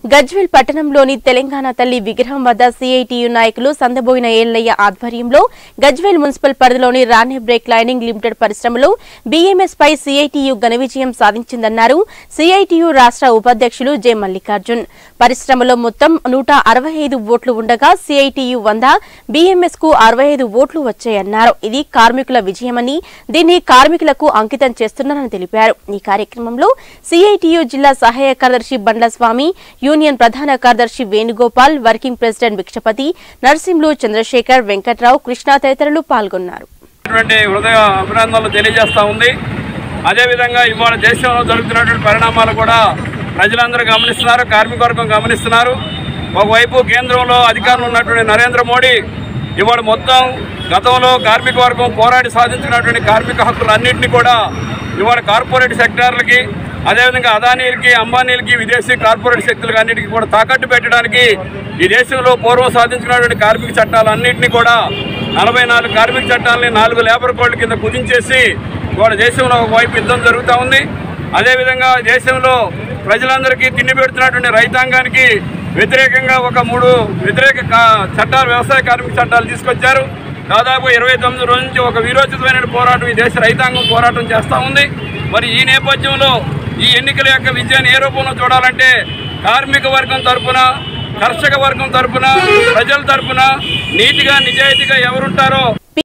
గజ్వేల్ పట్టణంలోని తెలంగాణ తల్లి విగ్రహం వద్ద సిఐటియు నాయకులు సందబోయిన ఏళ్లయ్య ఆధ్వర్యంలో గజ్వేల్ మున్సిపల్ పరిధిలోని రాణే బ్రేక్ లైనింగ్ లిమిటెడ్ పరిశ్రమలో బీఎంఎస్ పై సిఐటియు ఘన విజయం సాధించిందన్నారు సిఐటియు రాష్ట్ర ఉపాధ్యక్షులు జె మల్లికార్జున్ పరిశ్రమలో మొత్తం నూట అరవై ఐదు ఓట్లు ఉండగా సిఐటియు వంద బీఎంఎస్ కు అరవై ఐదు ఓట్లు వచ్చాయన్నారు ఇది కార్మికుల విజయమని దీన్ని కార్మికులకు అంకితం చేస్తున్నారని తెలిపారు ఈ కార్యక్రమంలో సిఐటియు జిల్లా సహాయ కార్యదర్శి బండ్లస్వామి యూనియన్ ప్రధాన కార్యదర్శి వేణుగోపాల్ వర్కింగ్ ప్రెసిడెంట్ భిక్షపతి నర్సింలు చంద్రశేఖర్ వెంకట్రావు కృష్ణ తదితరులు పాల్గొన్నారు అటువంటి హృదయ అభినందనలు తెలియజేస్తూ ఉంది అదేవిధంగా ఇవాళ దేశంలో జరుగుతున్నటువంటి పరిణామాలు కూడా ప్రజలందరూ గమనిస్తున్నారు కార్మిక వర్గం గమనిస్తున్నారు ఒకవైపు కేంద్రంలో అధికారంలో ఉన్నటువంటి నరేంద్ర మోడీ ఇవాళ మొత్తం గతంలో కార్మిక వర్గం పోరాడి సాధించినటువంటి కార్మిక హక్కులన్నింటినీ కూడా ఇవాళ కార్పొరేట్ సెక్టార్లకి అదేవిధంగా అదానీలకి అంబానీలకి విదేశీ కార్పొరేట్ శక్తులకు అన్నిటికీ కూడా తాకట్టు పెట్టడానికి ఈ దేశంలో పూర్వం సాధించినటువంటి కార్మిక చట్టాలన్నింటినీ కూడా నలభై నాలుగు కార్మిక చట్టాలని నాలుగు లేబర్ కోడ్ల కింద కుదించేసి ఇవాళ దేశంలో ఒకవైపు యుద్ధం జరుగుతూ ఉంది అదేవిధంగా దేశంలో ప్రజలందరికీ తిండి పెడుతున్నటువంటి రైతాంగానికి వ్యతిరేకంగా ఒక మూడు వ్యతిరేక కా- చట్టాలు వ్యవసాయ కార్మిక చట్టాలు తీసుకొచ్చారు దాదాపు ఇరవై తొమ్మిది రోజుల నుంచి ఒక వీరోచితమైన పోరాటం ఈ దేశ రైతాంగం పోరాటం చేస్తూ ఉంది మరి ఈ నేపథ్యంలో ఈ ఎన్నికల యొక్క విజయాన్ని ఏ రూపంలో చూడాలంటే కార్మిక వర్గం తరపున కర్షక వర్గం తరపున ప్రజల తరపున నీతిగా నిజాయితీగా ఎవరుంటారో